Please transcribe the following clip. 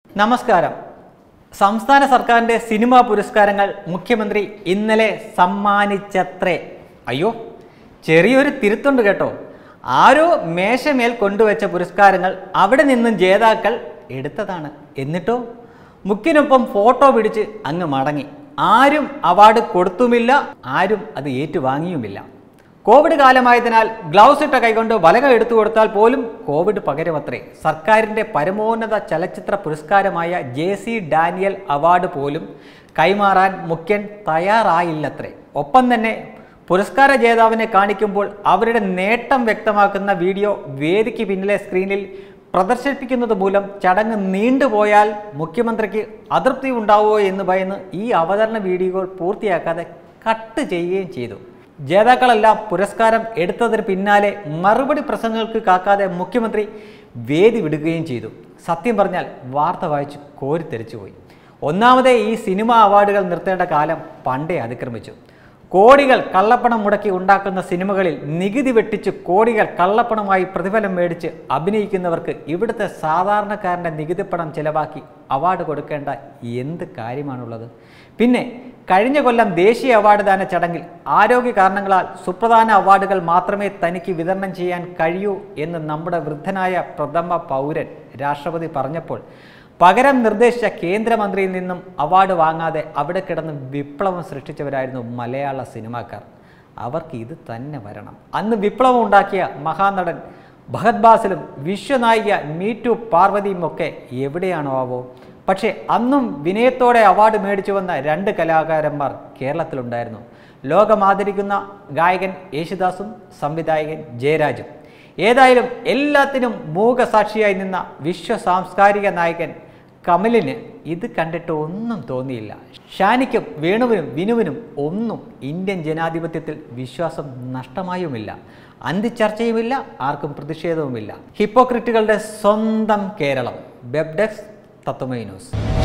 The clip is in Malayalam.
നമസ്കാരം സംസ്ഥാന സർക്കാരിന്റെ സിനിമാ പുരസ്കാരങ്ങൾ മുഖ്യമന്ത്രി ഇന്നലെ സമ്മാനിച്ചത്രേ അയ്യോ ചെറിയൊരു തിരുത്തുണ്ട് കേട്ടോ ആരോ മേശമേൽ കൊണ്ടുവച്ച പുരസ്കാരങ്ങൾ അവിടെ നിന്നും ജേതാക്കൾ എടുത്തതാണ് എന്നിട്ടോ മുക്കിനൊപ്പം ഫോട്ടോ പിടിച്ച് അങ്ങ് മടങ്ങി ആരും അവാർഡ് കൊടുത്തുമില്ല ആരും അത് ഏറ്റുവാങ്ങിയുമില്ല കോവിഡ് കാലമായതിനാൽ ഗ്ലൗസ് ഇട്ട കൈകൊണ്ട് വലക എടുത്തു കൊടുത്താൽ പോലും കോവിഡ് പകരമത്രേ സർക്കാരിൻ്റെ പരമോന്നത ചലച്ചിത്ര പുരസ്കാരമായ ജെ സി ഡാനിയൽ അവാർഡ് പോലും കൈമാറാൻ മുഖ്യൻ തയ്യാറായില്ലത്രേ ഒപ്പം തന്നെ പുരസ്കാര ജേതാവിനെ കാണിക്കുമ്പോൾ അവരുടെ നേട്ടം വ്യക്തമാക്കുന്ന വീഡിയോ വേദിക്ക് പിന്നിലെ സ്ക്രീനിൽ പ്രദർശിപ്പിക്കുന്നത് മൂലം ചടങ്ങ് നീണ്ടുപോയാൽ മുഖ്യമന്ത്രിക്ക് അതൃപ്തി ഉണ്ടാവുമോ എന്ന് ഭയന്ന് ഈ അവതരണ വീഡിയോകൾ പൂർത്തിയാക്കാതെ കട്ട് ചെയ്യുകയും ചെയ്തു ജേതാക്കളെല്ലാം പുരസ്കാരം എടുത്തതിന് പിന്നാലെ മറുപടി പ്രസംഗങ്ങൾക്ക് കാക്കാതെ മുഖ്യമന്ത്രി വേദി വിടുകയും ചെയ്തു സത്യം പറഞ്ഞാൽ വാർത്ത വായിച്ച് കോരിത്തെരിച്ചുപോയി ഒന്നാമതേ ഈ സിനിമ അവാർഡുകൾ നിർത്തേണ്ട കാലം പണ്ടേ അതിക്രമിച്ചു കോടികൾ കള്ളപ്പണം മുടക്കി ഉണ്ടാക്കുന്ന സിനിമകളിൽ നികുതി വെട്ടിച്ച് കോടികൾ കള്ളപ്പണമായി പ്രതിഫലം മേടിച്ച് അഭിനയിക്കുന്നവർക്ക് ഇവിടുത്തെ സാധാരണക്കാരൻ്റെ നികുതിപ്പണം ചിലവാക്കി അവാർഡ് കൊടുക്കേണ്ട എന്ത് കാര്യമാണുള്ളത് പിന്നെ കഴിഞ്ഞ കൊല്ലം ദേശീയ അവാർഡ് ദാന ചടങ്ങിൽ ആരോഗ്യ കാരണങ്ങളാൽ സുപ്രധാന അവാർഡുകൾ മാത്രമേ തനിക്ക് വിതരണം ചെയ്യാൻ കഴിയൂ എന്ന് നമ്മുടെ വൃദ്ധനായ പ്രഥമ പൗരൻ രാഷ്ട്രപതി പറഞ്ഞപ്പോൾ പകരം നിർദ്ദേശിച്ച കേന്ദ്രമന്ത്രിയിൽ നിന്നും അവാർഡ് വാങ്ങാതെ അവിടെ കിടന്ന് വിപ്ലവം സൃഷ്ടിച്ചവരായിരുന്നു മലയാള സിനിമാക്കാർ അവർക്ക് ഇത് തന്നെ വരണം അന്ന് വിപ്ലവം ഉണ്ടാക്കിയ മഹാനടൻ ഭഗത് ബാസിലും വിശ്വനായിക മീറ്റു പാർവതിയും ഒക്കെ എവിടെയാണോ ആവോ പക്ഷേ അന്നും വിനയത്തോടെ അവാർഡ് മേടിച്ചു വന്ന രണ്ട് കലാകാരന്മാർ കേരളത്തിലുണ്ടായിരുന്നു ലോകം ആദരിക്കുന്ന ഗായകൻ യേശുദാസും സംവിധായകൻ ജയരാജും ഏതായാലും എല്ലാത്തിനും മൂകസാക്ഷിയായി നിന്ന വിശ്വ സാംസ്കാരിക നായകൻ കമലിന് ഇത് കണ്ടിട്ട് ഒന്നും തോന്നിയില്ല ഷാനിക്കും വേണുവിനും വിനുവിനും ഒന്നും ഇന്ത്യൻ ജനാധിപത്യത്തിൽ വിശ്വാസം നഷ്ടമായുമില്ല അന്തിച്ചർച്ചയുമില്ല ആർക്കും പ്രതിഷേധവുമില്ല ഹിപ്പോക്രിറ്റുകളുടെ സ്വന്തം Keralam web desk Tatwamayi news